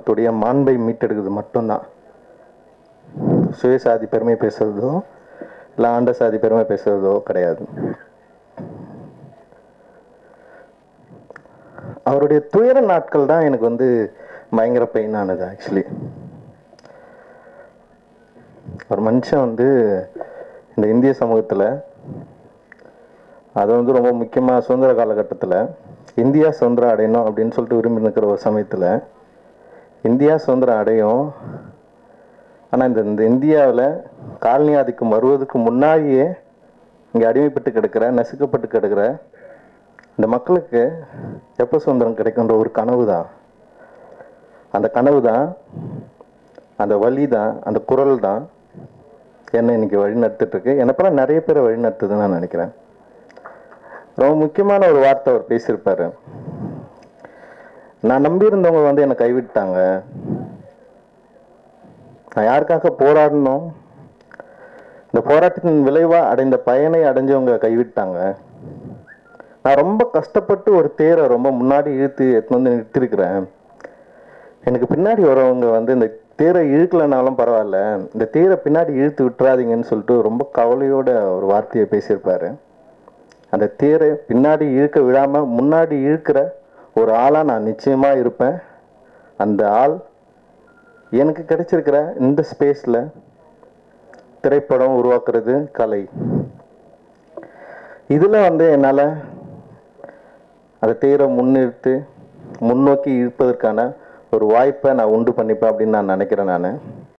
துடைய மாண்பை மீட்டெடுக்கிறது மட்டும்தான் சுயசாதி பெருமை பேசுறதோ இல்லை ஆண்ட சாதி பெருமை பேசுறதோ கிடையாது அவருடைய துயர நாட்கள் தான் எனக்கு வந்து பயங்கர பெயின் ஆனது ஆக்சுவலி ஒரு மனுஷன் வந்து இந்த இந்திய சமூகத்தில் அது வந்து ரொம்ப முக்கியமாக சுதந்திர காலகட்டத்தில் இந்தியா சுதந்திரம் அடையணும் அப்படின்னு சொல்லிட்டு விரும்பி நிற்கிற ஒரு சமயத்தில் இந்தியா சுதந்திரம் அடையும் ஆனால் இந்த இந்த இந்தியாவில் காலனி ஆதிக்கம் வருவதற்கு முன்னாடியே இங்கே அடிமைப்பட்டு கிடக்கிற நசுக்கப்பட்டு கிடக்கிற இந்த மக்களுக்கு எப்போ சுதந்திரம் கிடைக்குன்ற ஒரு கனவு தான் அந்த கனவு தான் அந்த வழி தான் அந்த குரல் தான் என்னை இன்னைக்கு வழி நடத்திட்டு இருக்கு என்னை போல நிறைய பேரை வழி நடத்துதுன்னு நான் நினைக்கிறேன் ரொம்ப முக்கியமான ஒரு வார்த்தை அவர் பேசியிருப்பாரு நான் நம்பியிருந்தவங்க வந்து என்னை கைவிட்டாங்க நான் யாருக்காக போராடணும் இந்த போராட்டத்தின் விளைவாக அடைந்த பயனை அடைஞ்சவங்க கைவிட்டாங்க நான் ரொம்ப கஷ்டப்பட்டு ஒரு தேரை ரொம்ப முன்னாடி இழுத்து எடுத்துன்னு வந்து நிறுத்திருக்கிறேன் எனக்கு பின்னாடி வரவங்க வந்து இந்த தேரை இழுக்கலைனாலும் பரவாயில்ல இந்த தேரை பின்னாடி இழுத்து விட்டுறாதீங்கன்னு சொல்லிட்டு ரொம்ப கவலையோட ஒரு வார்த்தையை பேசியிருப்பாரு அந்த தேரை பின்னாடி இழுக்க விடாம முன்னாடி இழுக்கிற ஒரு ஆளா நான் நிச்சயமா இருப்பேன் அந்த ஆள் எனக்கு கிடைச்சிருக்கிற இந்த ஸ்பேஸ்ல திரைப்படம் உருவாக்குறது கலை இதுல வந்து என்னால அந்த தேரை முன்னிறுத்து முன்னோக்கி இழுப்பதற்கான ஒரு வாய்ப்பை நான் உண்டு பண்ணிப்பேன் அப்படின்னு நான் நினைக்கிறேன் நான்